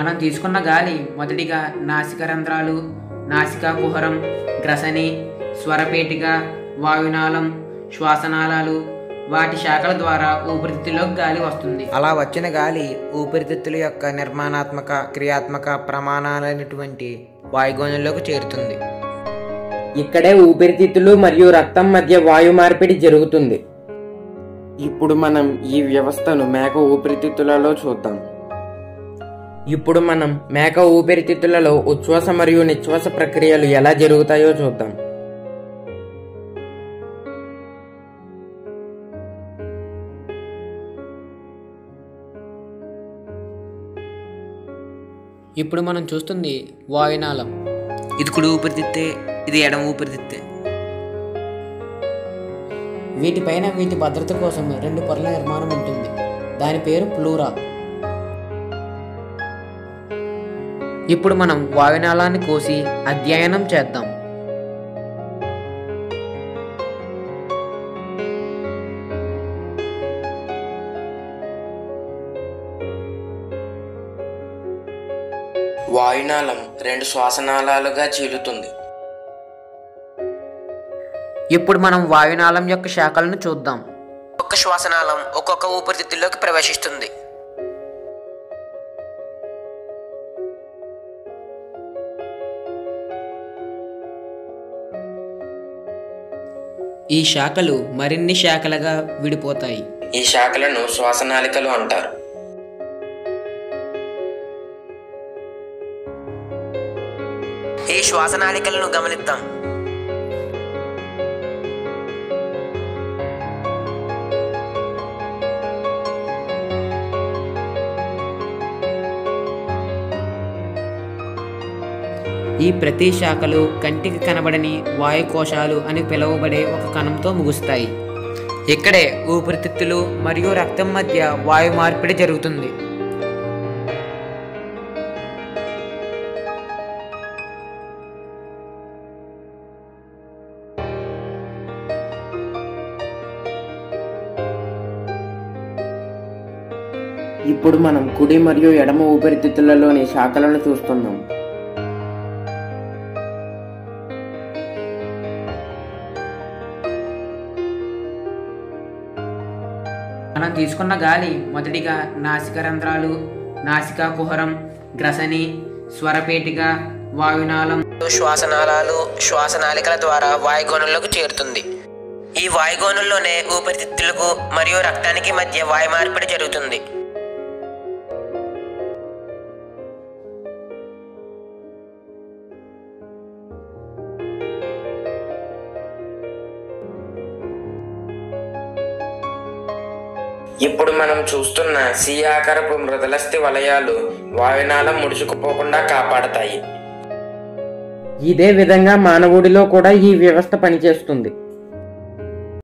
మనం తీసుకున్న గాలి మొదటిగా నాసిక రంధ్రాలు నాసికా కుహరం గ్రసని స్వరపేటిక వాయునాళం శ్వాసనాళాలు వాటి శాఖల ద్వారా ఊపిరితిత్తులోకి గాలి వస్తుంది అలా వచ్చిన గాలి ఊపిరితిత్తుల యొక్క నిర్మాణాత్మక క్రియాత్మక ప్రమాణాలైనటువంటి వాయుగోణంలోకి చేరుతుంది ఇక్కడే ఊపిరితిత్తులు మరియు రక్తం మధ్య వాయు మార్పిడి జరుగుతుంది ఇప్పుడు మనం ఈ వ్యవస్థను మేక ఊపిరితిత్తులలో చూద్దాం ఇప్పుడు మనం మేక ఊపిరితిత్తులలో ఉచ్ఛ్వాస మరియు నిశ్వాస ప్రక్రియలు ఎలా జరుగుతాయో చూద్దాం ఇప్పుడు మనం చూస్తుంది వాయునాళం ఇది కుడి ఊపిరితిత్తే ఇది ఎడమ ఊపిరితిత్తే వీటిపైన వీటి భద్రత కోసం రెండు పొరల నిర్మాణం ఉంటుంది దాని పేరు ప్లూరా ఇప్పుడు మనం వాయునాళాన్ని కోసి అధ్యయనం చేద్దాం వాయునాళం రెండు శ్వాసనాళాలుగా చీలుతుంది ఇప్పుడు మనం వాయునాళం యొక్క శాఖలను చూద్దాం ఒక్క శ్వాసనాళం ఒక్కొక్క ఊపిరితిత్తుల్లోకి ప్రవేశిస్తుంది ఈ శాఖలు మరిన్ని శాఖలుగా విడిపోతాయి ఈ శాఖలను శ్వాసనాళికలు అంటారు ఈ శ్వాసనాళికలను గమనిద్దాం ఈ ప్రతి శాఖలు కంటికి కనబడని వాయుకోశాలు అని పిలువబడే ఒక కణంతో ముగుస్తాయి ఇక్కడే ఊపిరితిత్తులు మరియు రక్తం మధ్య వాయు మార్పిడి జరుగుతుంది ఇప్పుడు మనం కుడి మరియు ఎడమ ఊపిరితిత్తులలోని శాఖలను చూస్తున్నాం మనం తీసుకున్న గాలి మొదటిగా నాసిక రంధ్రాలు నాసికా కుహరం గ్రసని స్వరపేటిక వాయునాళం శ్వాసనాళాలు శ్వాసనాళికల ద్వారా వాయుగోణంలోకి చేరుతుంది ఈ వాయుగోణంలోనే ఊపిరితిత్తులకు మరియు రక్తానికి మధ్య వాయు మార్పిడి జరుగుతుంది ఇప్పుడు మనం చూస్తున్న సి ఆకారపు మృదలస్థి వలయాలు వాయునాళం ముడుచుకుపోకుండా కాపాడతాయి ఇదే విధంగా మానవుడిలో కూడా ఈ వ్యవస్థ పనిచేస్తుంది